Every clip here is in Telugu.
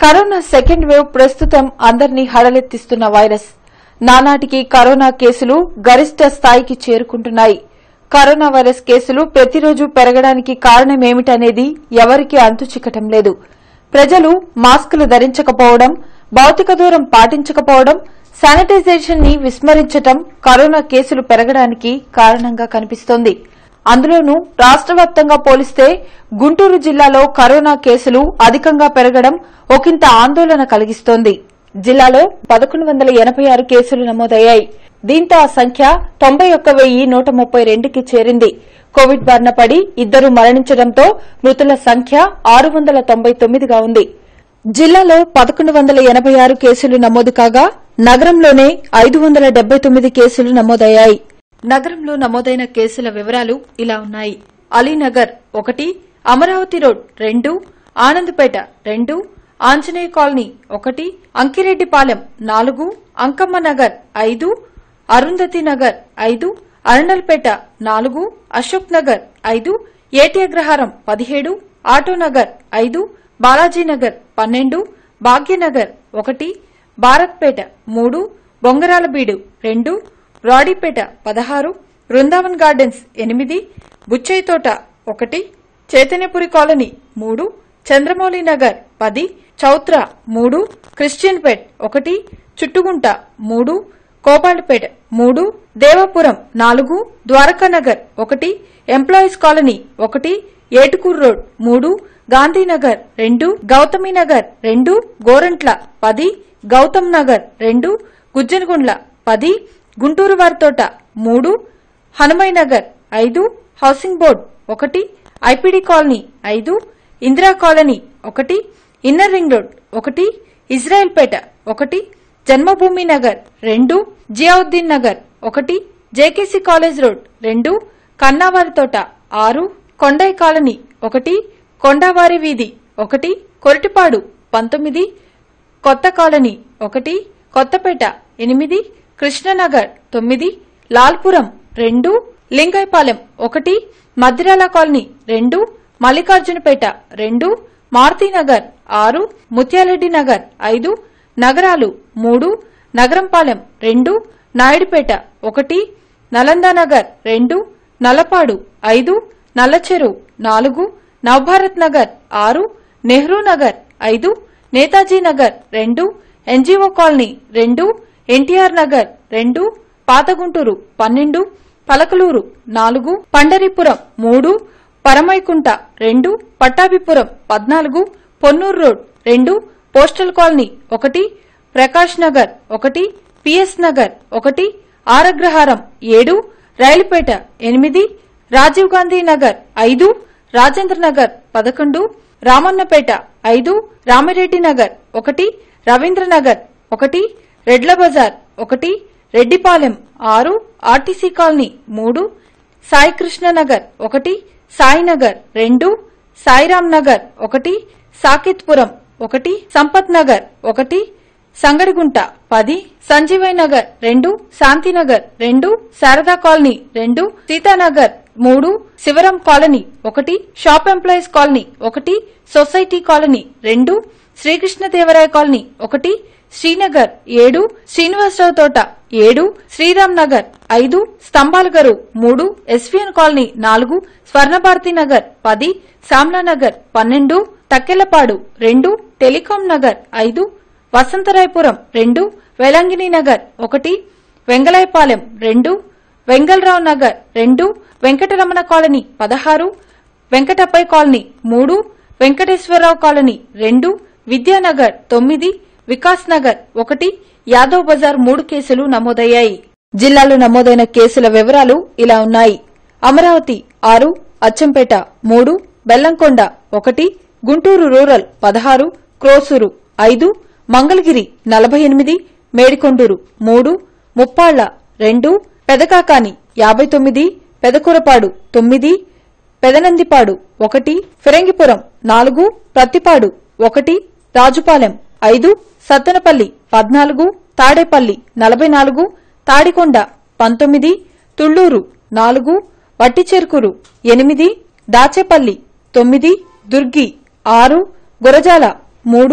కరోనా సెకండ్ వేవ్ ప్రస్తుతం అందరినీ హడలెత్తిస్తున్న వైరస్ నానాటికి కరోనా కేసులు గరిష్ట స్థాయికి చేరుకుంటున్నాయి కరోనా వైరస్ కేసులు ప్రతిరోజు పెరగడానికి కారణమేమిటనేది ఎవరికీ అంతు చిక్కటం లేదు ప్రజలు మాస్కులు ధరించకపోవడం భౌతిక దూరం పాటించకపోవడం శానిటైజేషన్ ని విస్మరించటం కరోనా కేసులు పెరగడానికి కారణంగా కనిపిస్తోంది అందులోనూ రాష్ట్ర వ్యాప్తంగా పోలిస్తే గుంటూరు జిల్లాలో కరోనా కేసులు అధికంగా పెరగడం ఒకంత ఆందోళన కలిగిస్తోంది జిల్లాలో పదకొండు వందల ఎనబై ఆరు కేసులు నమోదయ్యాయి దీంతో ఆ సంఖ్య తొంభై ఒక్క వెయ్యి నూట ముప్పై రెండుకి చేరింది కోవిడ్ బారిన పడి ఇద్దరు మరణించడంతో మృతుల సంఖ్య ఆరు వందల తొంభై తొమ్మిదిగా ఉంది జిల్లాలో పదకొండు వందల ఎనబై ఆరు కేసులు నమోదు కాగా నగరంలోనే ఐదు వందల డెబ్బై తొమ్మిది కేసులు నమోదయ్యాయి నగరంలో నమోదైన కేసుల వివరాలు ఇలా ఉన్నాయి అలీనగర్ ఒకటి అమరావతి రోడ్ రెండు ఆనందపేట రెండు ఆంజనేయ కాలనీ ఒకటి అంకిరెడ్డిపాలెం నాలుగు అంకమ్మ నగర్ ఐదు అరుంధతి నగర్ ఐదు అరణల్పేట నాలుగు అశోక్ నగర్ ఐదు ఏటి అగ్రహారం పదిహేడు ఆటోనగర్ ఐదు బాలాజీనగర్ పన్నెండు భాగ్యనగర్ ఒకటి భారత్పేట మూడు బొంగరాలబీడు రెండు రాడీపేట పదహారు బృందావన్ గార్డెన్స్ ఎనిమిది బుచ్చయ్యతోట ఒకటి చైతన్యపురి కాలనీ మూడు చంద్రమౌళి నగర్ పది చౌత్ర మూడు క్రిస్టియన్పేట్ ఒకటి చుట్టుగుంట మూడు కోపాలపేట మూడు దేవాపురం నాలుగు ద్వారకానగర్ ఒకటి ఎంప్లాయీస్ కాలనీ ఒకటి ఏటుకూరు రోడ్ మూడు గాంధీనగర్ రెండు గౌతమినగర్ రెండు గోరంట్ల పది గౌతమ్ నగర్ రెండు గుజ్జనగుండ్ల పది గుంటూరు వారితోట మూడు హనుమయ్య నగర్ ఐదు హౌసింగ్ బోర్డ్ ఒకటి ఐపీడీ కాలనీ ఐదు ఇందిరా కాలనీ ఒకటి ఇన్నర్ రింగ్ రోడ్ ఒకటి ఇజ్రాయెల్పేట ఒకటి జన్మభూమి నగర్ రెండు జియావుద్దీన్ నగర్ ఒకటి జేకేసీ కాలేజ్ రోడ్ రెండు కన్నావారితోట ఆరు కొండై కాలనీ ఒకటి కొండావారి వీధి ఒకటి కొరటిపాడు పంతొమ్మిది కొత్త కాలనీ ఒకటి కొత్తపేట ఎనిమిది కృష్ణనగర్ తొమ్మిది లాల్పురం రెండు లింగైపాలెం ఒకటి మద్దిరాల కాలనీ రెండు మల్లికార్జునపేట రెండు మారుతీనగర్ ఆరు ముత్యాలరెడ్డి నగర్ ఐదు నగరాలు మూడు నగరంపాలెం రెండు నాయుడుపేట ఒకటి నలందానగర్ రెండు నల్లపాడు ఐదు నల్లచెరు నాలుగు నవభారత్ నగర్ ఆరు నెహ్రూ నగర్ ఐదు నేతాజీ నగర్ రెండు ఎన్జీఓ కాలనీ రెండు ఎన్టీఆర్ నగర్ రెండు పాతగుంటూరు పన్నెండు పలకలూరు నాలుగు పండరీపురం మూడు పరమైకుంట రెండు పట్టాభిపురం పద్నాలుగు పొన్నూరు రోడ్ రెండు పోస్టల్ కాలనీ ఒకటి ప్రకాష్ నగర్ ఒకటి పిఎస్ నగర్ ఒకటి ఆరగ్రహారం ఏడు రైలుపేట ఎనిమిది రాజీవ్ గాంధీ నగర్ ఐదు రాజేంద్ర నగర్ పదకొండు రామన్నపేట ఐదు రామిరెడ్డి నగర్ ఒకటి రవీంద్రనగర్ ఒకటి రెడ్ల బజార్ ఒకటి రెడ్డిపాలెం ఆరు ఆర్టీసీ కాలనీ మూడు సాయికృష్ణ నగర్ ఒకటి సాయినగర్ రెండు సాయిరాం నగర్ ఒకటి సాకిత్పురం ఒకటి సంపత్ నగర్ ఒకటి సంగడిగుంట పది సంజీవయ్ నగర్ రెండు శాంతినగర్ రెండు శారదా కాలనీ రెండు సీతానగర్ మూడు శివరం కాలనీ ఒకటి షాప్ ఎంప్లాయీస్ కాలనీ ఒకటి సొసైటీ కాలనీ రెండు శ్రీకృష్ణదేవరాయ కాలనీ ఒకటి శ్రీనగర్ ఏడు శ్రీనివాసరావు తోట ఏడు శ్రీరామ్ నగర్ ఐదు స్తంభాలగరు మూడు ఎస్వీఎన్ కాలనీ నాలుగు స్వర్ణభారతి నగర్ పది సామ్లానగర్ పన్నెండు తక్కెలపాడు రెండు టెలికాం నగర్ ఐదు వసంతరాయపురం రెండు వెలంగిని నగర్ ఒకటి వెంగళాయపాలెం రెండు వెంగళరావు నగర్ రెండు వెంకటరమణ కాలనీ పదహారు వెంకటప్పయ్య కాలనీ మూడు వెంకటేశ్వరరావు కాలనీ రెండు విద్యానగర్ తొమ్మిది వికాస్ నగర్ ఒకటి యాదవ్ బజార్ మూడు కేసులు నమోదయ్యాయి జిల్లాలో నమోదైన కేసుల వివరాలు ఇలా ఉన్నాయి అమరావతి ఆరు అచ్చంపేట మూడు బెల్లంకొండ ఒకటి గుంటూరు రూరల్ పదహారు క్రోసూరు ఐదు మంగళగిరి నలభై ఎనిమిది మేడికొండూరు మూడు ముప్పాళ్ల రెండు పెదకాకాని యాభై తొమ్మిది పెదకూరపాడు తొమ్మిది పెదనందిపాడు ఒకటి ఫిరంగిపురం నాలుగు ప్రత్తిపాడు ఒకటి రాజుపాలెం ఐదు సత్తెనపల్లి పద్నాలుగు తాడేపల్లి నలభై నాలుగు తాడికొండ పంతొమ్మిది తుళ్లూరు నాలుగు వట్టిచెరుకురు ఎనిమిది దాచేపల్లి తొమ్మిది దుర్గి ఆరు గురజాల మూడు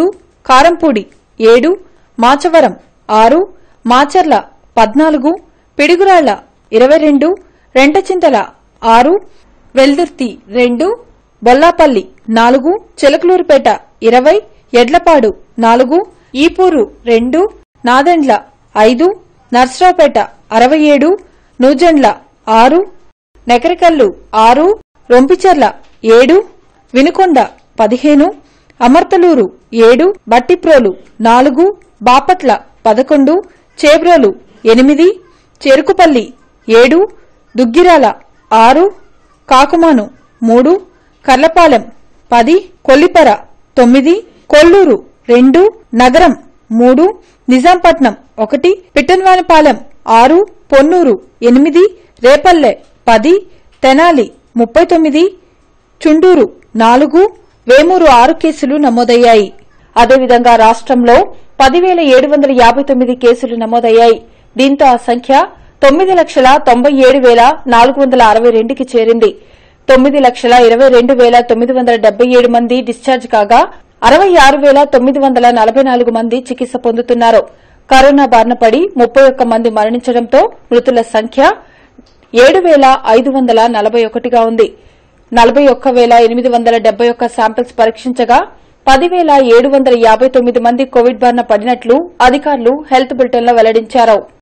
కారంపూడి ఏడు మాచవరం ఆరు మాచర్ల పద్నాలుగు పిడుగురాళ్ల ఇరవై రెండు రెంటచింతల ఆరు వెల్దుర్తి రెండు బొల్లాపల్లి నాలుగు చిలకలూరుపేట ఇరవై ఎడ్లపాడు నాలుగు ఈపూరు రెండు నాదెండ్ల ఐదు నర్సరావుపేట అరవై ఏడు నూజెండ్ల ఆరు నెకరికల్లు ఆరు రొంపిచెర్ల ఏడు వినుకొండ పదిహేను అమర్తలూరు ఏడు బట్టిప్రోలు నాలుగు బాపట్ల పదకొండు చేబ్రోలు ఎనిమిది చెరుకుపల్లి ఏడు దుగ్గిరాల ఆరు కాకుమాను మూడు కర్లపాలెం పది కొల్లిపర తొమ్మిది కొల్లూరు రెండు నగరం మూడు నిజాంపట్నం ఒకటి పిట్టన్వానిపాలెం ఆరు పొన్నూరు ఎనిమిది రేపల్లె పది తెనాలి ముప్పై తొమ్మిది చుండూరు నాలుగు వేమూరు ఆరు కేసులు నమోదయ్యాయి అదేవిధంగా రాష్ట్రంలో పదివేల ఏడు వందల యాభై తొమ్మిది కేసులు నమోదయ్యాయి దీంతో ఆ సంఖ్య తొమ్మిది లక్షల తొంభై ఏడు వేల నాలుగు వందల అరవై రెండుకి చేరింది తొమ్మిది లక్షల ఇరవై రెండు వేల తొమ్మిది వందల డెబ్బై ఏడు మంది డిశ్చార్జ్ కాగా అరవై ఆరు వేల తొమ్మిది వందల నలభై నాలుగు మంది చికిత్స పొందుతున్నారు కరోనా బారిన పడి ముప్పై ఒక్క మంది మరణించడంతో మృతుల సంఖ్య ఏడు వేల ఐదు వందల నలభై ఒకటిగా ఉంది నలభై ఒక్క వేల ఎనిమిది వందల డెబ్బై ఒక్క శాంపిల్స్ పరీక్షించగా పదివేల ఏడు వందల యాభై తొమ్మిది మంది కోవిడ్ బారిన పడినట్లు అధికారులు హెల్త్ బులెటిన్లో వెల్లడించారు